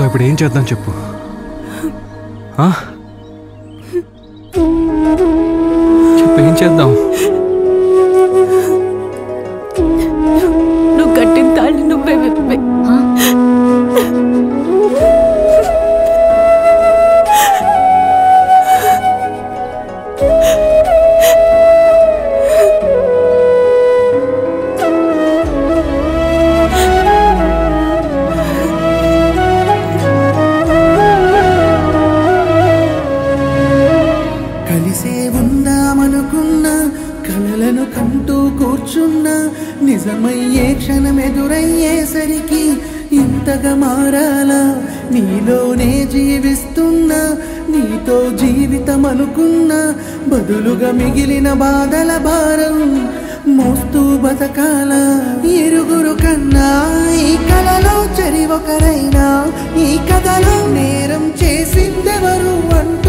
So ఇప్పుడు ఏం చేద్దాం చెప్పు ఆ? చెప్పు ఏం చేద్దాం నువ్వు కట్టిన తాళి నువ్వే విప్పే కలిసే ఉందామనుకున్నా కలలను కంటూ కూర్చున్నా నిజమయ్యే క్షణం ఎదురయ్యేసరికి ఇంతగా మారాలా నీలోనే జీవిస్తున్నా నీతో జీవితం అనుకున్నా బదులుగా మిగిలిన బాధల భారం మోస్తూ బతకాల ఇరుగురు కన్నా ఈ కలలో చెరి ఒకరైనా ఈ కథలో నేరం చేసిందెవరు అంటూ